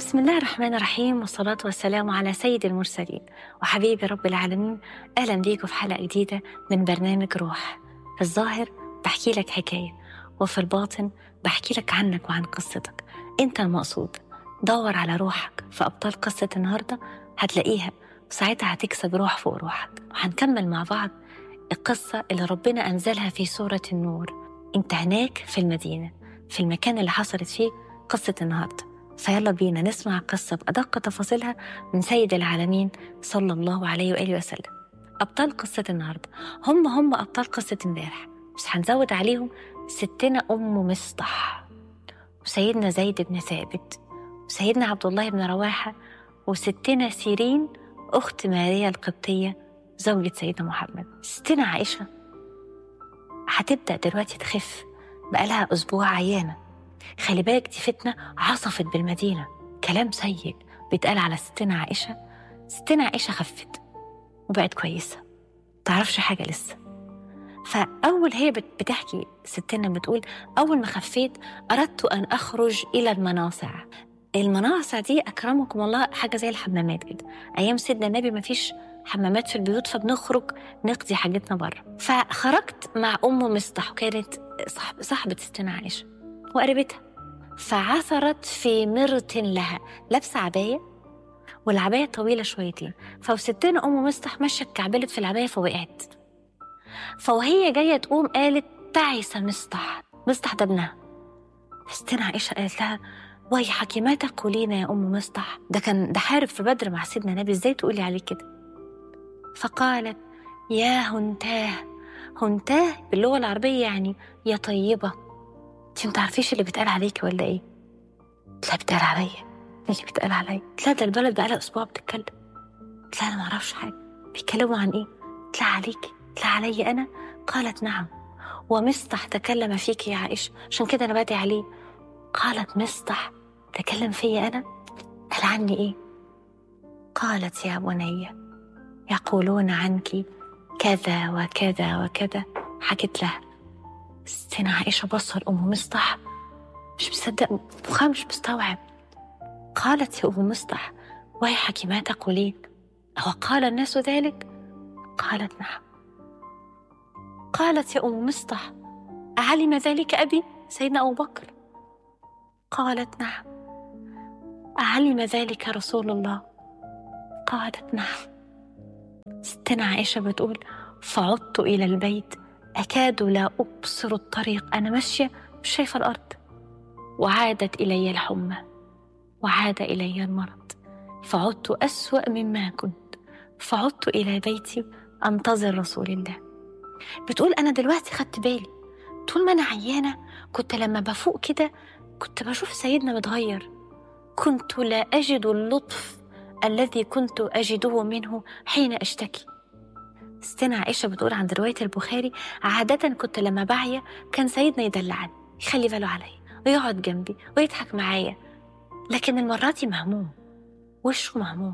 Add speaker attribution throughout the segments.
Speaker 1: بسم الله الرحمن الرحيم والصلاة والسلام على سيد المرسلين وحبيبي رب العالمين أهلا بيكم في حلقة جديدة من برنامج روح في الظاهر بحكي لك حكاية وفي الباطن بحكي لك عنك وعن قصتك أنت المقصود دور على روحك في أبطال قصة النهاردة هتلاقيها وساعتها هتكسب روح فوق روحك وهنكمل مع بعض القصة اللي ربنا أنزلها في سورة النور أنت هناك في المدينة في المكان اللي حصلت فيه قصة النهارده فيلا بينا نسمع القصة بأدق تفاصيلها من سيد العالمين صلى الله عليه وآله وسلم أبطال قصة النهاردة هم هم أبطال قصة امبارح بس هنزود عليهم ستنا أم مصطح وسيدنا زيد بن ثابت وسيدنا عبد الله بن رواحة وستنا سيرين أخت ماريا القبطية زوجة سيدنا محمد ستنا عائشة هتبدأ دلوقتي تخف بقالها أسبوع عيانة خلي بالك دي فتنة عصفت بالمدينة كلام سيء بيتقال على ستنا عائشة ستنا عائشة خفت وبقت كويسة تعرفش حاجة لسه فأول هي بتحكي ستنا بتقول أول ما خفيت أردت أن أخرج إلى المناصع المناصع دي أكرمكم الله حاجة زي الحمامات كده أيام سيدنا النبي ما فيش حمامات في البيوت فبنخرج نقضي حاجتنا بره فخرجت مع أم مصطح وكانت صاحب صاحبة ستنا عائشة وقربتها فعثرت في مرة لها لابسة عباية والعباية طويلة شويتين فوستنا أم مصطح ماشية اتكعبلت في العباية فوقعت فوهي جاية تقوم قالت تعس مصطح مصطح ده ابنها ستنا عائشة قالت لها ويحك ما تقولين يا أم مصطح ده كان ده حارب في بدر مع سيدنا النبي ازاي تقولي عليه كده فقالت يا هنتاه هنتاه باللغة العربية يعني يا طيبة انت ما تعرفيش اللي بيتقال عليكي ولا ايه؟ لا بيتقال عليا اللي بيتقال عليا لا ده البلد بقالها اسبوع بتتكلم لا انا ما اعرفش حاجه بيتكلموا عن ايه؟ لا عليكي لا علي انا قالت نعم ومصطح تكلم فيك يا عائشة عشان كده أنا بادي عليه قالت مصطح تكلم فيا أنا قال عني إيه قالت يا بني يقولون عنك كذا وكذا وكذا حكت لها ستنا عائشة بصة لأم مصطح مش مصدق مخها مش مستوعب قالت يا أم مصطح ويحك ما تقولين أو قال الناس ذلك قالت نعم قالت يا أم مصطح أعلم ذلك أبي سيدنا أبو بكر قالت نعم أعلم ذلك رسول الله قالت نعم ستنا عائشة بتقول فعدت إلى البيت أكاد لا أبصر الطريق أنا ماشية مش شايفة الأرض وعادت إلي الحمى وعاد إلي المرض فعدت أسوأ مما كنت فعدت إلى بيتي أنتظر رسول الله بتقول أنا دلوقتي خدت بالي طول ما أنا عيانة كنت لما بفوق كده كنت بشوف سيدنا متغير كنت لا أجد اللطف الذي كنت أجده منه حين أشتكي ستنا عائشة بتقول عند رواية البخاري عادة كنت لما بعيا كان سيدنا يدلعني يخلي باله عليا ويقعد جنبي ويضحك معايا لكن المرة دي مهموم وشه مهموم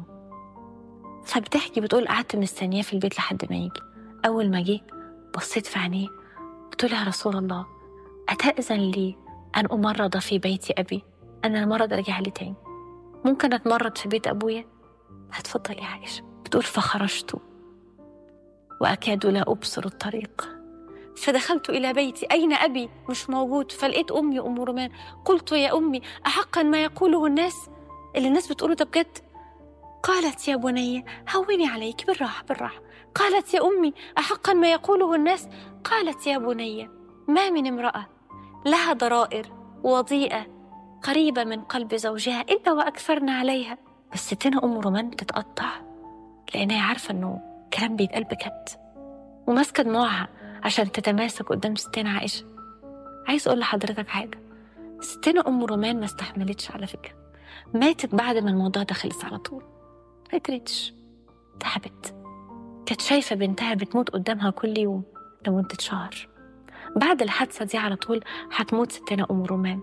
Speaker 1: فبتحكي بتقول قعدت مستنياه في البيت لحد ما يجي أول ما جه بصيت في عينيه قلت له يا رسول الله أتأذن لي أن أمرض في بيت أبي أنا المرض رجع لي تاني ممكن أتمرض في بيت أبويا هتفضل يا عائشة بتقول فخرجت وأكاد لا أبصر الطريق فدخلت إلى بيتي أين أبي مش موجود فلقيت أمي أم رومان قلت يا أمي أحقا ما يقوله الناس اللي الناس بتقوله ده بجد قالت يا بني هوني عليك بالراحة بالراحة قالت يا أمي أحقا ما يقوله الناس قالت يا بني ما من امرأة لها ضرائر وضيئة قريبة من قلب زوجها إلا وأكثرنا عليها بس ستنا أم رومان تتقطع لأنها عارفة إنه كلام بيتقال بجد وماسكة دموعها عشان تتماسك قدام ستنا عائشة عايز أقول لحضرتك حاجة ستنا أم رومان ما استحملتش على فكرة ماتت بعد ما الموضوع ده خلص على طول ما قدرتش تعبت كانت شايفة بنتها بتموت قدامها كل يوم لمدة شهر بعد الحادثة دي على طول هتموت ستنا أم رومان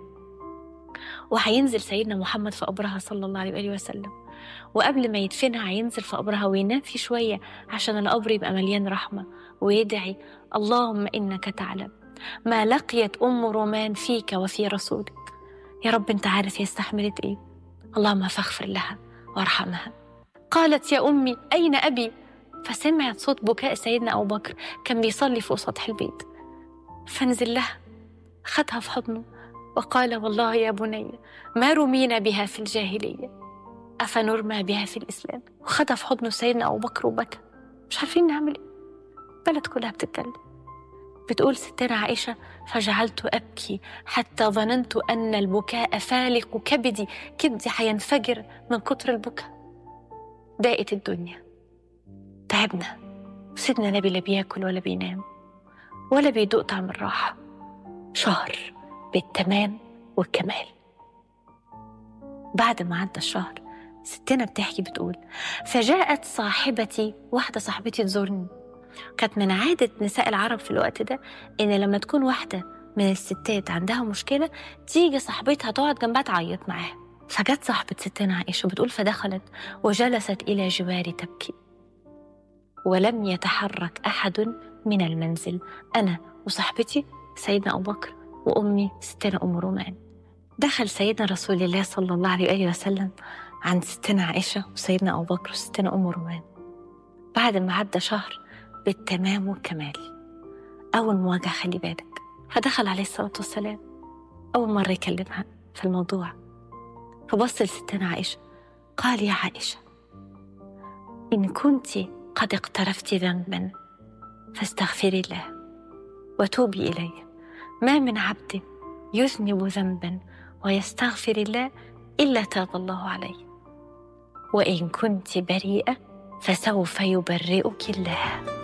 Speaker 1: وهينزل سيدنا محمد في قبرها صلى الله عليه وآله وسلم وقبل ما يدفنها هينزل في قبرها وينام فيه شوية عشان القبر يبقى مليان رحمة ويدعي اللهم إنك تعلم ما لقيت أم رومان فيك وفي رسولك يا رب أنت عارف هي استحملت إيه اللهم فاغفر لها وارحمها قالت يا أمي أين أبي؟ فسمعت صوت بكاء سيدنا أبو بكر كان بيصلي فوق سطح البيت فنزل لها خدها في حضنه وقال والله يا بني ما رمينا بها في الجاهلية أفنرمى بها في الإسلام وخدها في حضنه سيدنا أبو بكر وبكى مش عارفين نعمل إيه البلد كلها بتتكلم بتقول ستنا عائشة فجعلت أبكي حتى ظننت أن البكاء فالق كبدي كبدي حينفجر من كتر البكاء ضاقت الدنيا تعبنا سيدنا نبي لا بياكل ولا بينام ولا بيدوق طعم الراحة شهر بالتمام والكمال بعد ما عدى الشهر ستنا بتحكي بتقول فجاءت صاحبتي واحدة صاحبتي تزورني كانت من عادة نساء العرب في الوقت ده إن لما تكون واحدة من الستات عندها مشكلة تيجي صاحبتها تقعد جنبها تعيط معاها فجت صاحبة ستنا عائشة بتقول فدخلت وجلست إلى جواري تبكي ولم يتحرك أحد من المنزل أنا وصاحبتي سيدنا أبو بكر وأمي ستنا أم رومان دخل سيدنا رسول الله صلى الله عليه وآله وسلم عند ستنا عائشة وسيدنا أبو بكر وستنا أم رومان بعد ما عدى شهر بالتمام والكمال أول مواجهة خلي بالك فدخل عليه الصلاة والسلام أول مرة يكلمها في الموضوع فبص لستنا عائشة قال يا عائشة إن كنت قد اقترفت ذنبا فاستغفري الله وتوبي إليه ما من عبد يذنب ذنبا ويستغفر الله إلا تاب الله عليه وإن كنت بريئة فسوف يبرئك الله